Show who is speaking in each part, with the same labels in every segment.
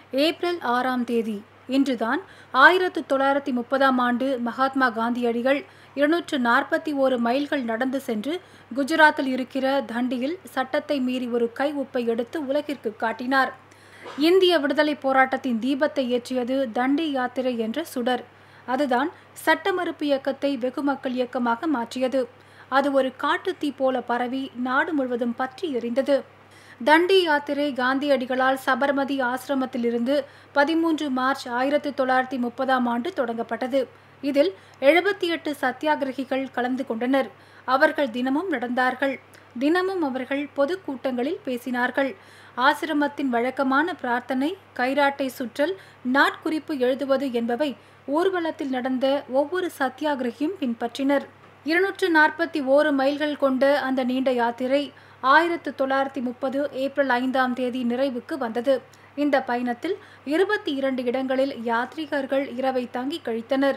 Speaker 1: April ஆறாம் தேதி இன்றுதான் ஆயிரத்து தொள்ளாயிரத்தி முப்பதாம் ஆண்டு மகாத்மா காந்தியடிகள் இருநூற்று நாற்பத்தி ஓரு மைல்கள் நடந்து சென்று குஜராத்தில் இருக்கிற தண்டியில் சட்டத்தை மீறி ஒரு கை உப்பை எடுத்து உலகிற்கு காட்டினார் இந்திய விடுதலை போராட்டத்தின் தீபத்தை ஏற்றியது தண்டி யாத்திரை என்ற சுடர் அதுதான் சட்ட மறுப்பு இயக்கத்தை வெகுமக்கள் இயக்கமாக மாற்றியது அது ஒரு காட்டுத்தீ போல பரவி நாடு முழுவதும் பற்றி எரிந்தது தண்டி யாத்திரை காந்தியடிகளால் சபர்மதி ஆசிரமத்திலிருந்து பதிமூன்று மார்ச் ஆயிரத்தி தொள்ளாயிரத்தி முப்பதாம் ஆண்டு தொடங்கப்பட்டது இதில் எழுபத்தி எட்டு சத்தியாகிரகிகள் கலந்து கொண்டனர் அவர்கள் தினமும் நடந்தார்கள் தினமும் அவர்கள் பொது கூட்டங்களில் பேசினார்கள் ஆசிரமத்தின் வழக்கமான பிரார்த்தனை கைராட்டை சுற்றல் நாட்குறிப்பு எழுதுவது என்பவை ஊர்வலத்தில் நடந்த ஒவ்வொரு சத்தியாகிரகியும் பின்பற்றினர் இருநூற்று நாற்பத்தி ஓரு மைல்கள் கொண்ட அந்த நீண்ட யாத்திரை ஆயிரத்து தொள்ளாயிரத்தி முப்பது ஏப்ரல் ஐந்தாம் தேதி நிறைவுக்கு வந்தது இந்த பயணத்தில் இருபத்தி இரண்டு இடங்களில் யாத்ரீகர்கள் இரவை தங்கி கழித்தனர்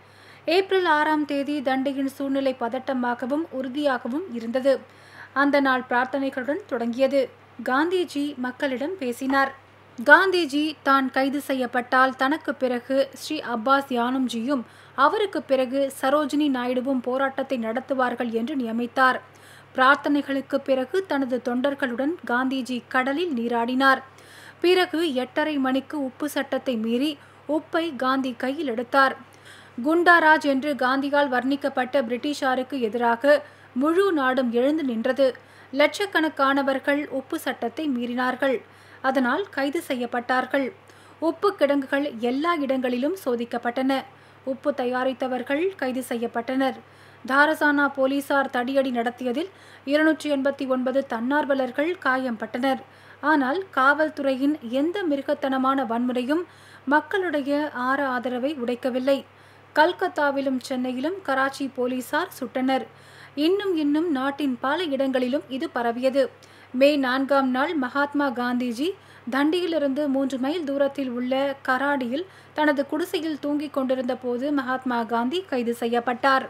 Speaker 1: ஏப்ரல் ஆறாம் தேதி தண்டியின் சூழ்நிலை பதட்டமாகவும் உறுதியாகவும் இருந்தது அந்த நாள் பிரார்த்தனைகளுடன் தொடங்கியது காந்திஜி மக்களிடம் பேசினார் காந்திஜி தான் கைது செய்யப்பட்டால் தனக்கு பிறகு ஸ்ரீ அப்பாஸ் யானும்ஜியும் அவருக்கு பிறகு சரோஜினி நாயுடுவும் போராட்டத்தை நடத்துவார்கள் என்று நியமித்தார் பிரார்த்தனைகளுக்கு பிறகு தனது தொண்டர்களுடன் காந்திஜி கடலில் நீராடினார் பிறகு எட்டரை மணிக்கு உப்பு சட்டத்தை மீறி உப்பை காந்தி கையில் எடுத்தார் குண்டாராஜ் என்று காந்தியால் வர்ணிக்கப்பட்ட பிரிட்டிஷாருக்கு எதிராக முழு நாடும் எழுந்து நின்றது லட்சக்கணக்கானவர்கள் உப்பு சட்டத்தை மீறினார்கள் அதனால் கைது செய்யப்பட்டார்கள் உப்பு கிடங்குகள் எல்லா இடங்களிலும் சோதிக்கப்பட்டன உப்பு தயாரித்தவர்கள் கைது செய்யப்பட்டனர் தாரசானா போலீசார் தடியடி நடத்தியதில் இருநூற்றி எண்பத்தி ஒன்பது தன்னார்வலர்கள் காயம்பட்டனர் ஆனால் காவல்துறையின் எந்த மிருகத்தனமான வன்முறையும் மக்களுடைய ஆற ஆதரவை உடைக்கவில்லை கல்கத்தாவிலும் சென்னையிலும் கராச்சி போலீசார் சுட்டனர் இன்னும் இன்னும் நாட்டின் பல இடங்களிலும் இது பரவியது மே நான்காம் நாள் மகாத்மா காந்திஜி தண்டியிலிருந்து மூன்று மைல் தூரத்தில் உள்ள கராடியில் தனது குடிசையில் தூங்கிக் கொண்டிருந்த போது மகாத்மா காந்தி கைது செய்யப்பட்டார்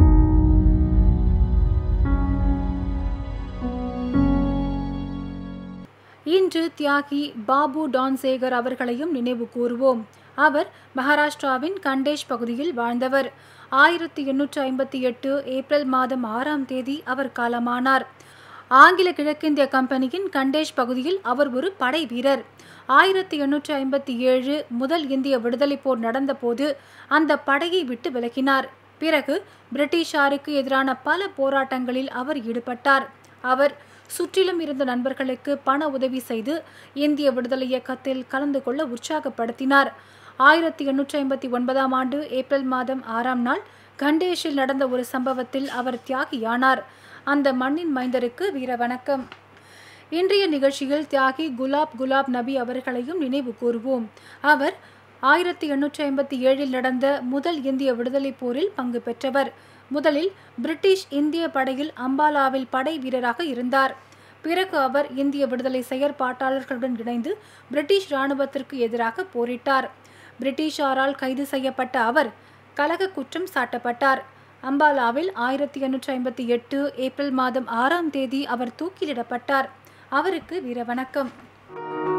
Speaker 1: இன்று தியாகி பாபு டான்சேகர் அவர்களையும் நினைவு கூறுவோம் அவர் மகாராஷ்டிராவின் கண்டேஷ் பகுதியில் வாழ்ந்தவர் ஆயிரத்தி எண்ணூற்று ஐம்பத்தி எட்டு ஏப்ரல் மாதம் ஆறாம் தேதி அவர் காலமானார் ஆங்கில கிழக்கிந்திய கம்பெனியின் கண்டேஷ் பகுதியில் அவர் ஒரு படை வீரர் ஆயிரத்தி எண்ணூற்று ஐம்பத்தி ஏழு முதல் இந்திய விடுதலை போர் நடந்தபோது அந்த படையை விட்டு விலகினார் பிறகு பிரிட்டிஷாருக்கு எதிரான பல போராட்டங்களில் அவர் ஈடுபட்டார் அவர் சுற்றிலும் இருந்த நண்பர்களுக்கு பண உதவி செய்து இந்திய விடுதலை இயக்கத்தில் கலந்து கொள்ள உற்சாகப்படுத்தினார் ஆயிரத்தி எண்ணூற்றி ஐம்பத்தி ஒன்பதாம் ஆண்டு ஏப்ரல் மாதம் ஆறாம் நாள் கண்டேஷில் நடந்த ஒரு சம்பவத்தில் அவர் தியாகியானார் அந்த மண்ணின் மைந்தருக்கு வீர வணக்கம் இன்றைய நிகழ்ச்சியில் தியாகி குலாப் குலாப் நபி அவர்களையும் நினைவு கூறுவோம் அவர் ஆயிரத்தி எண்ணூற்றி ஐம்பத்தி ஏழில் நடந்த முதல் இந்திய விடுதலை போரில் பங்கு பெற்றவர் முதலில் பிரிட்டிஷ் இந்திய படையில் அம்பாலாவில் படை வீரராக இருந்தார் பிறகு அவர் இந்திய விடுதலை செயற்பாட்டாளர்களுடன் இணைந்து பிரிட்டிஷ் இராணுவத்திற்கு எதிராக போரிட்டார் பிரிட்டிஷாரால் கைது செய்யப்பட்ட அவர் கலக குற்றம் சாட்டப்பட்டார் அம்பாலாவில் ஆயிரத்தி எண்ணூற்றி ஐம்பத்தி எட்டு ஏப்ரல் மாதம் ஆறாம் தேதி அவர் தூக்கிலிடப்பட்டார் அவருக்கு வீர வணக்கம்